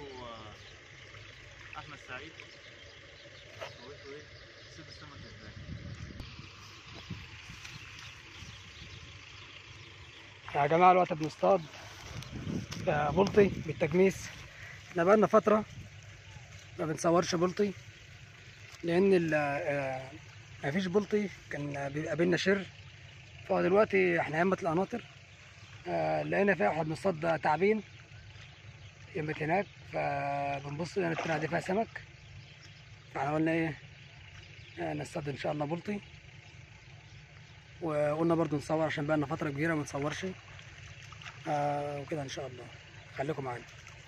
اخو آه، احمد سعيد وقلت ايه سيب السمك ازاي يا جماعة الوقت بنصطاد آه، بلطي بالتجميس احنا بقالنا فترة ما بنصورش بلطي لأن ال- آه، مفيش بلطي كان بيقابلنا شر فدلوقتي احنا يمة القناطر آه، لقينا فيها واحد بنصطاد تعابين يمة هناك فبنبص لقينا الترعة دي فيها سمك فاحنا قلنا ايه آه، نصطاد ان شاء الله بلطي وقلنا برضو نصور عشان بقالنا فترة كبيرة ما نصورش آه وكده ان شاء الله خليكم معانا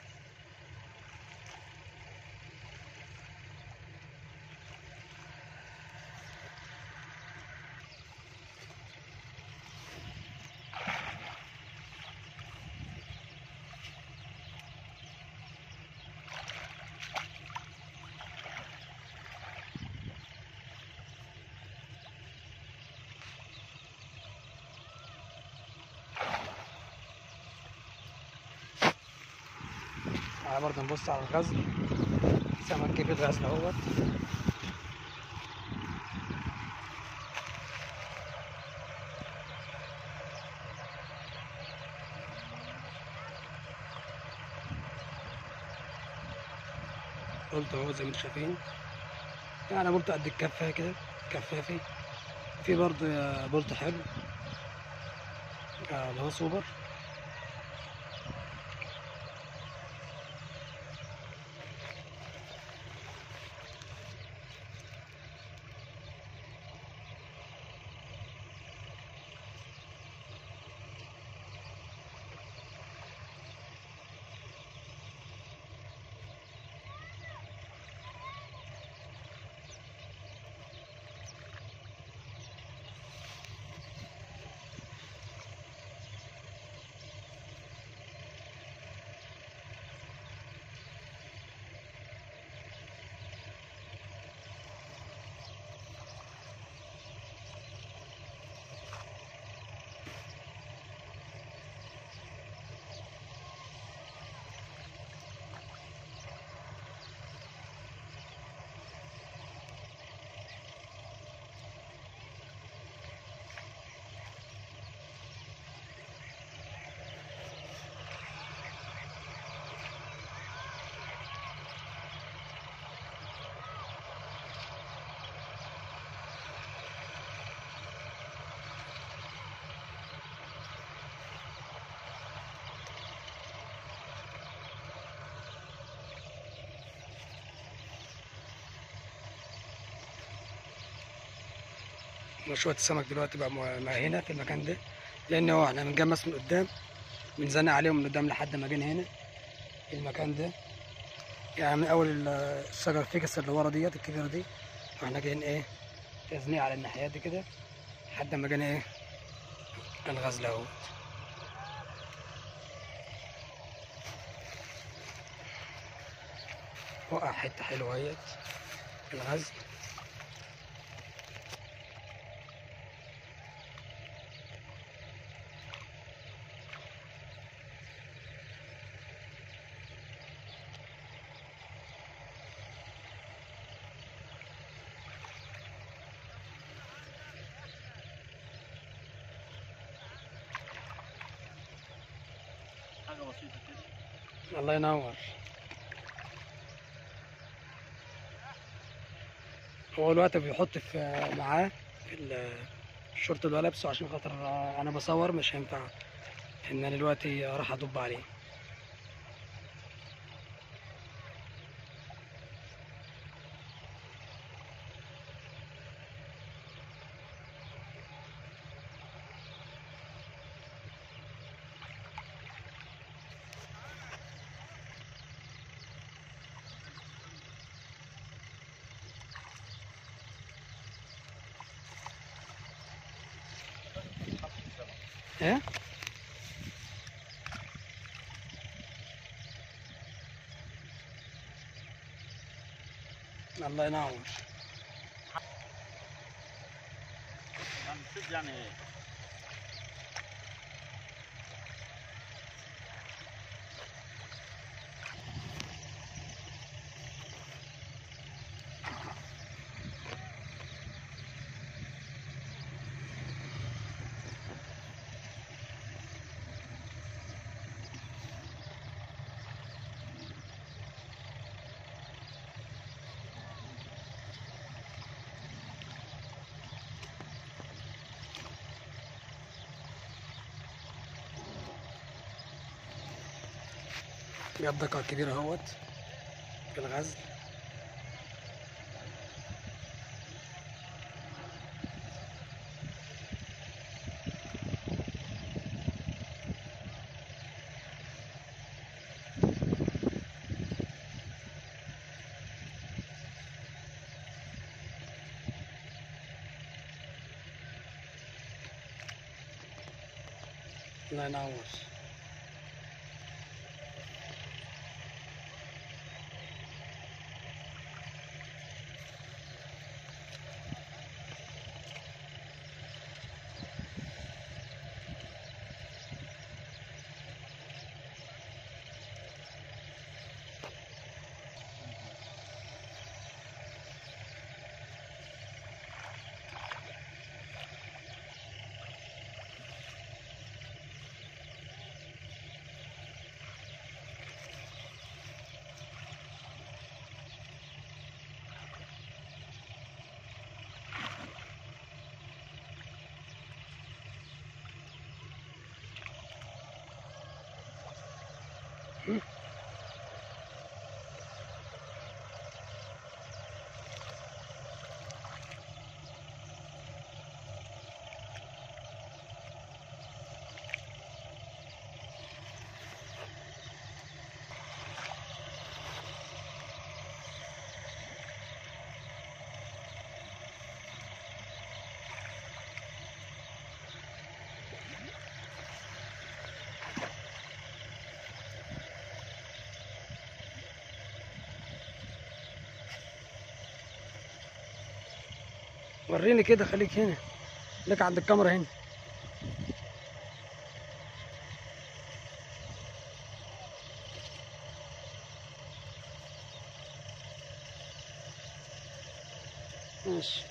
تعالى برضه نبص على الغزل سمك كيف الغزل اهوت قلت اهو زي ما انتم شايفين يعني قلت قد الكفه كده كفافي في برضه بولت حلو آه، اللي هو سوبر مشروع السمك دلوقتي بقى مع مع هنا في المكان ده لان هو احنا بنجمس من قدام بنزنق عليهم من قدام لحد ما جينا هنا في المكان ده يعني من اول ال- الشجر فيكس اللي ورا ديت الكبيره دي واحنا جايين ايه تزنيق على الناحيات دي كده لحد ما جينا ايه الغزل اهو وقع حته حلوه اهيت الغزل حاجه بسيطه كده الله ينور هو الوقت بيحط في معاه في ال- الشورت اللي هو لابسه عشان خاطر انا بصور مش هينفع ان انا دلوقتي راح ادب عليه ايه الله ينور يعني الصيد يعني ايه جاب دكر كبير اهوت في الغزل الله ينور وريني كده خليك هنا لك عند الكاميرا هنا ماشي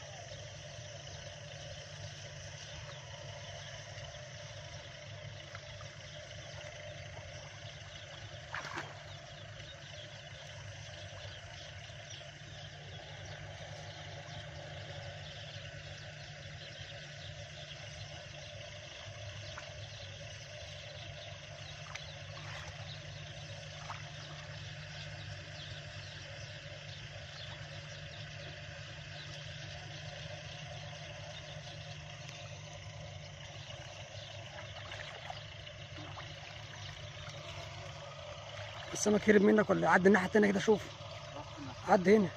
السمك هرب منك ولا عدي الناحية التانية كده شوف عدي هنا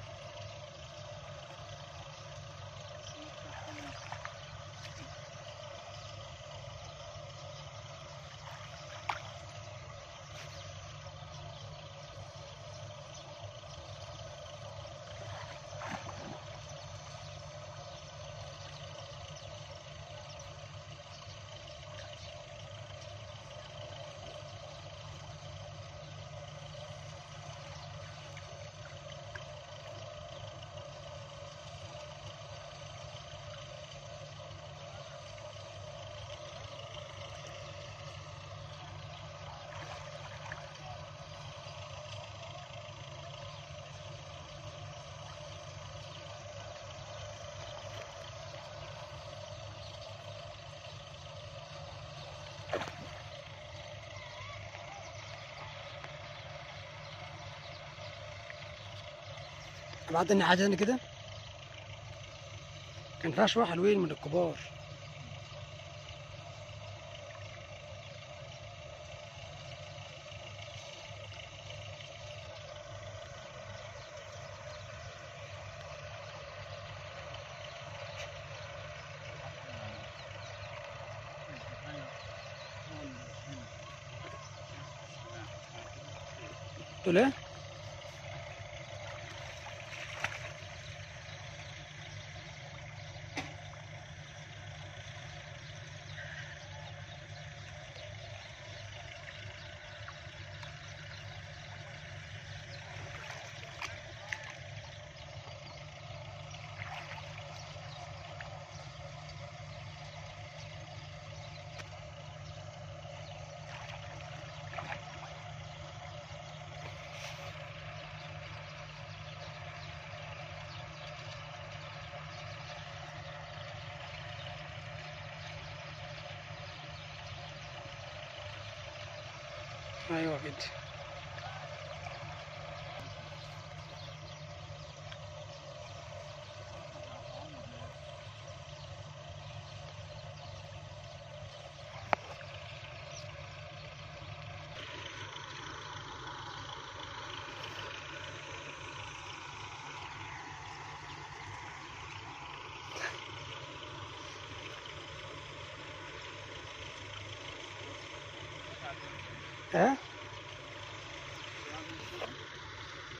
بعد الناحية التانية كده كان فيها شوية حلوين من الكبار تقول ايه؟ ايوه كده ها